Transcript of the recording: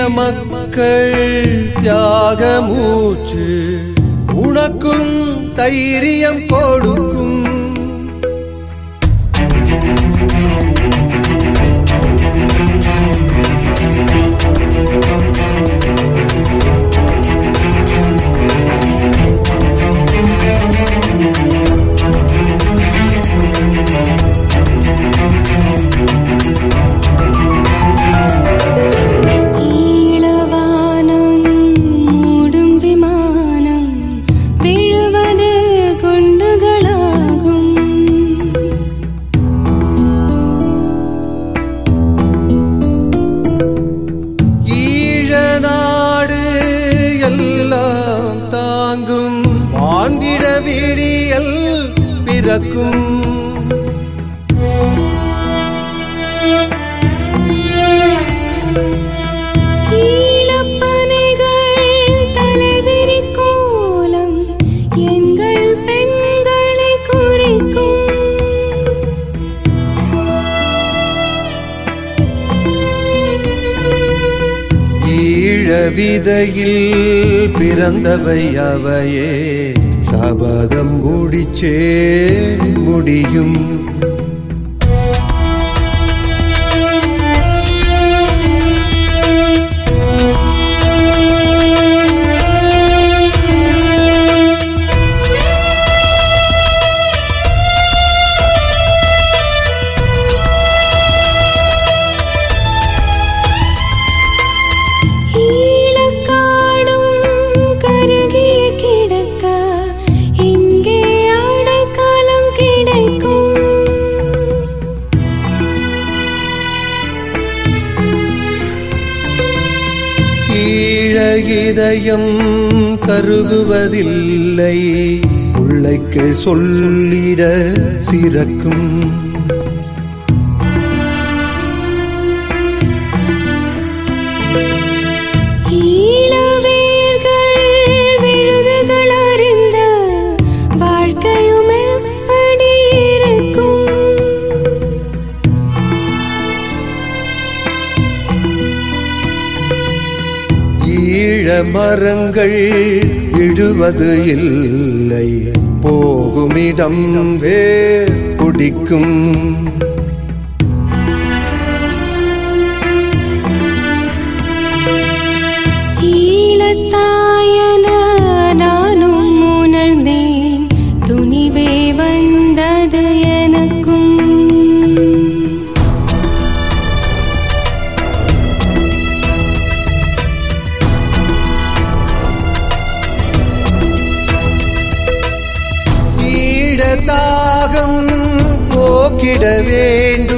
மக்கள் தியாக மூச்சு உனக்கும் தைரியம் கொடுக்கும் ஈழவானம் மூடும் விமானம் விழுவது குண்டுகளாகும் ஈழ நாடு எல்லாம் தாங்கும் வாழ்ந்திட விடியல் பிறக்கும் ஈழப்பனைகள் தலைவிரி கோலம் எங்கள் பெண்களை குறிக்கும் ஈழ விதையில் பிறந்தவை அவையே சபதம் முடிச்சே முடியும் ஈழக்காடும் கருகி கிடக்க இங்கே அடைக்காலம் கிடைக்கும் ஈழ இதயம் கருகுவதில்லை பிள்ளைக்கு சொல்லிட சிறக்கும் ஈழவேர்கள் விழுதுகள் அறிந்த வாழ்க்கையும் எப்படி இருக்கும் ஈழ மரங்கள் விடுவது இல்லை போகுமிடம் வேர் பிடிக்கும் ஈழத்தாயன நானும் உணர்ந்தேன் துணிவே வந்தது எனக்கும் ஈழ தாகம் போக்கிட வேண்டும்